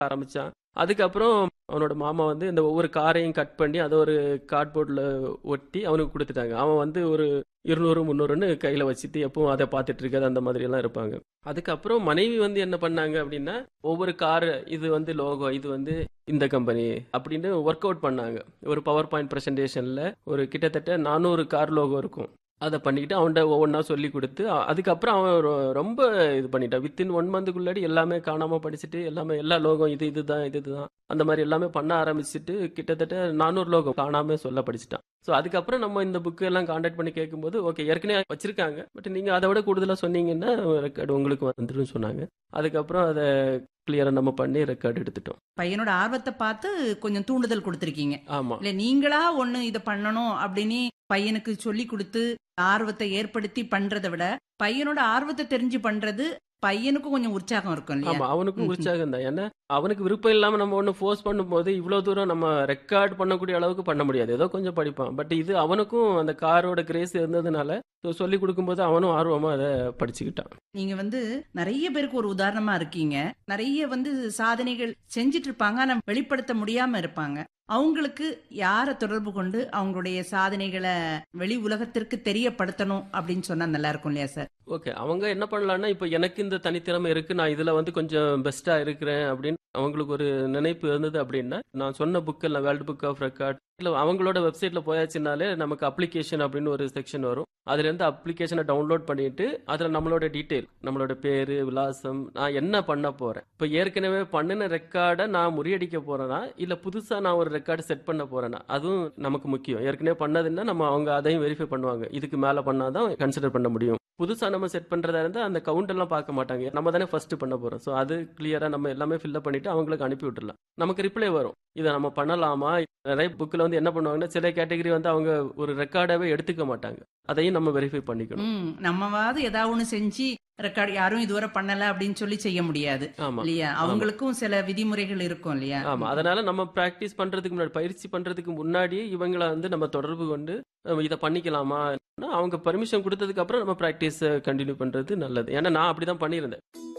ஆரம்பிச்சான் அதுக்கப்புறம் அவனோட மாமா வந்து இந்த ஒவ்வொரு காரையும் கட் பண்ணி அதை ஒரு கார்ட்போர்டில் ஒட்டி அவனுக்கு கொடுத்துட்டாங்க அவன் வந்து ஒரு இருநூறு முந்நூறுன்னு கையில் வச்சுட்டு எப்பவும் அதை பார்த்துட்டு இருக்காது அந்த மாதிரி எல்லாம் இருப்பாங்க அதுக்கப்புறம் மனைவி வந்து என்ன பண்ணாங்க அப்படின்னா ஒவ்வொரு கார் இது வந்து லோகோ இது வந்து இந்த கம்பெனி அப்படின்னு ஒர்க் அவுட் பண்ணாங்க ஒரு பவர் பாயிண்ட் ப்ரெசன்டேஷனில் ஒரு கிட்டத்தட்ட நானூறு கார் லோகோ இருக்கும் அதை பண்ணிக்கிட்டு அவன்கிட்ட ஒவ்வொன்றா சொல்லி கொடுத்து அ- அதுக்கப்புறம் அவன் ரொ- ரொம்ப இது பண்ணிட்டான் வித்தின் ஒன் மந்த்துக்குள்ளாடி எல்லாமே காணாமல் படிச்சுட்டு எல்லாமே எல்லா லோகம் இது இதுதான் இது இதுதான் அந்த மாதிரி எல்லாமே பண்ண ஆரம்பிச்சுட்டு கிட்டத்தட்ட நானூறு லோகம் காணாம சொல்ல படிச்சுட்டான் ஸோ அதுக்கப்புறம் நம்ம இந்த புக்கு எல்லாம் காண்டாக்ட் பண்ணி கேட்கும்போது ஓகே ஏற்கனவே வச்சிருக்காங்க பட் நீங்கள் அதை விட கூடுதலாக சொன்னீங்கன்னா ரெக்கார்டு உங்களுக்கு வந்துடும் சொன்னாங்க அதுக்கப்புறம் அதை கிளியராக நம்ம பண்ணி ரெக்கார்டு எடுத்துட்டோம் பையனோட ஆர்வத்தை பார்த்து கொஞ்சம் தூண்டுதல் கொடுத்திருக்கீங்க ஆமாம் இல்ல நீங்களா ஒண்ணு இத பண்ணணும் அப்படின்னு பையனுக்கு சொல்லி கொடுத்து ஆர்வத்தை ஏற்படுத்தி பண்றதை விட பையனோட ஆர்வத்தை தெரிஞ்சு பண்றது பையனுக்கும் கொஞ்சம் உற்சாகம் இருக்கும் இல்லையா ஆமா அவனுக்கும் ம்ஹும். உற்சாகம் தான் ஏன்னா அவனுக்கு விருப்பம் இல்லாம நம்ம ஒண்ணு ஃபோர்ஸ் பண்ணும்போது இவ்வளவு தூரம் நம்ம ரெக்கார்ட் பண்ணக்கூடிய அளவுக்கு பண்ண முடியாது ஏதோ கொஞ்சம் படிப்பான் பட் இது அவனுக்கும் அந்த காரோட கிரேஸ் இருந்ததுனால so சொல்லி கொடுக்கும்போது அவனும் ஆர்வமா அதை படிச்சுக்கிட்டான் நீங்க வந்து நிறைய பேருக்கு ஒரு உதாரணமா இருக்கீங்க நிறைய வந்து சாதனைகள் செஞ்சிட்டு இருப்பாங்க ஆனா வெளிப்படுத்த முடியாம இருப்பாங்க அவங்களுக்கு யாரை தொடர்பு கொண்டு அவங்களுடைய சாதனைகளை வெளி உலகத்திற்கு தெரியப்படுத்தணும் அப்படின்னு சொன்னா நல்லா இருக்கும் இல்லையா சார் ஓகே அவங்க என்ன பண்ணலாம்னா இப்போ எனக்கு இந்த தனித்திறமை இருக்கு நான் இதுல வந்து கொஞ்சம் பெஸ்டா இருக்கிறேன் அப்படின்னு அவங்களுக்கு ஒரு நினைப்பு இருந்தது அப்படின்னா நான் சொன்ன புக்கெல்லாம் வேர்ல்டு புக் ஆஃப் ரெக்கார்ட் இல்லை அவங்களோட வெப்சைட்ல போயாச்சுனாலே நமக்கு அப்ளிகேஷன் அப்படின்னு ஒரு செக்ஷன் வரும் அதுல இருந்து அப்ளிகேஷனை டவுன்லோட் பண்ணிட்டு அதுல நம்மளோட டீட்டெயில் நம்மளோட பேரு விலாசம் நான் என்ன பண்ண போறேன் இப்போ ஏற்கனவே பண்ணின ரெக்கார்டை நான் முறியடிக்க போறேனா இல்ல புதுசா நான் ஒரு ரெக்கார்டு செட் பண்ண போறேனா அதுவும் நமக்கு முக்கியம் ஏற்கனவே பண்ணதுன்னா நம்ம அவங்க அதையும் வெரிஃபை பண்ணுவாங்க இதுக்கு மேல பண்ணாதான் கன்சிடர் பண்ண முடியும் புதுசா நம்ம செட் பண்றதா இருந்தா அந்த கவுண்ட் எல்லாம் பார்க்க மாட்டாங்க நம்ம தானே ஃபர்ஸ்ட் பண்ண போறோம் ஸோ அது கிளியரா நம்ம எல்லாமே ஃபில்அப் பண்ணிட்டு அவங்களுக்கு அனுப்பி விட்டுறலாம் நமக்கு ரிப்ளை வரும் இதை நம்ம பண்ணலாமா நிறைய புக்கில் வந்து என்ன பண்ணுவாங்கன்னா சில கேட்டகரி வந்து அவங்க ஒரு ரெக்கார்டாவே எடுத்துக்க மாட்டாங்க அதையும் நம்ம வெரிஃபை பண்ணிக்கணும் ம் நம்மவாவது ஏதாவது ஒண்ணு செஞ்சு ரெக்கார்ட் யாரும் இதுவரை பண்ணல அப்படின்னு சொல்லி செய்ய முடியாது ஆமா இல்லையா அவங்களுக்கும் சில விதிமுறைகள் இருக்கும் இல்லையா ஆமா அதனால நம்ம பிராக்டிஸ் பண்றதுக்கு முன்னாடி பயிற்சி பண்றதுக்கு முன்னாடியே இவங்கள வந்து நம்ம தொடர்பு கொண்டு நம்ம இதை பண்ணிக்கலாமா அவங்க பர்மிஷன் கொடுத்ததுக்கு அப்புறம் நம்ம பிராக்டிஸ் கண்டினியூ பண்றது நல்லது ஏன்னா நான் அப்படிதான் பண்ணியிருந்தேன்